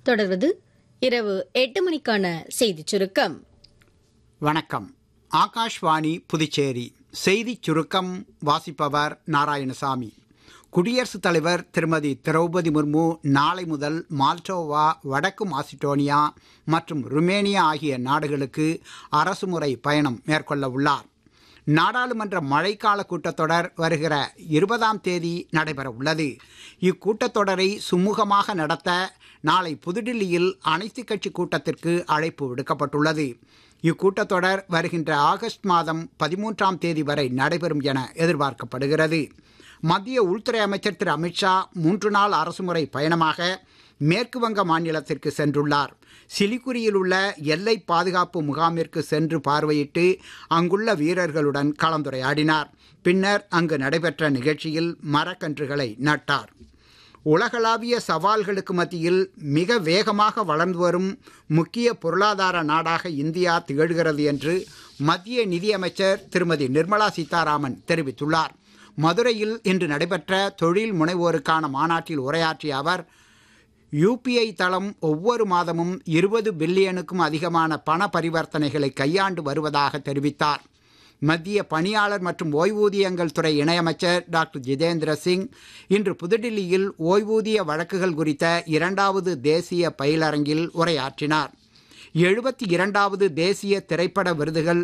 தொடர்வது இரவு எட்டு மணிக்கான செய்திச் சுருக்கம் வணக்கம் ஆகாஷ்வாணி புதுச்சேரி செய்திச் சுருக்கம் வாசிப்பவர் நாராயணசாமி குடியரசுத் தலைவர் திருமதி திரௌபதி முர்மு நாளை முதல் மால்டோவா வடக்கு மாசிடோனியா மற்றும் ருமேனியா ஆகிய நாடுகளுக்கு அரசுமுறை பயணம் மேற்கொள்ள உள்ளார் நாடாளுமன்ற மழைக்கால கூட்டத்தொடர் வருகிற இருபதாம் தேதி நடைபெற உள்ளது இக்கூட்டத்தொடரை சுமூகமாக நடத்த நாளை புதுடில்லியில் அனைத்துக் கட்சி கூட்டத்திற்கு அழைப்பு விடுக்கப்பட்டுள்ளது இக்கூட்டத்தொடர் வருகின்ற ஆகஸ்ட் மாதம் பதிமூன்றாம் தேதி வரை நடைபெறும் என எதிர்பார்க்கப்படுகிறது மத்திய உள்துறை அமைச்சர் திரு அமித்ஷா மூன்று நாள் அரசுமுறை பயணமாக மேற்கு வங்க மாநிலத்திற்கு சென்றுள்ளார் சிலிகுரியில் உள்ள எல்லை பாதுகாப்பு முகாமிற்கு சென்று பார்வையிட்டு அங்குள்ள வீரர்களுடன் கலந்துரையாடினார் பின்னர் அங்கு நடைபெற்ற நிகழ்ச்சியில் மரக்கன்றுகளை நட்டார் உலகளாவிய சவால்களுக்கு மத்தியில் மிக வேகமாக வளர்ந்து வரும் முக்கிய பொருளாதார நாடாக இந்தியா திகழ்கிறது என்று மத்திய நிதியமைச்சர் திருமதி நிர்மலா சீதாராமன் தெரிவித்துள்ளார் மதுரையில் இன்று நடைபெற்ற தொழில் முனைவோருக்கான மாநாட்டில் உரையாற்றிய அவர் யூபிஐ தளம் ஒவ்வொரு மாதமும் இருபது பில்லியனுக்கும் அதிகமான பண பரிவர்த்தனைகளை கையாண்டு வருவதாக தெரிவித்தார் மத்திய பணியாளர் மற்றும் ஓய்வூதியங்கள் துறை இணையமைச்சர் டாக்டர் ஜிதேந்திர சிங் இன்று புதுடில்லியில் ஓய்வூதிய வழக்குகள் குறித்த இரண்டாவது தேசிய பயிலரங்கில் உரையாற்றினார் எழுபத்தி இரண்டாவது தேசிய திரைப்பட விருதுகள்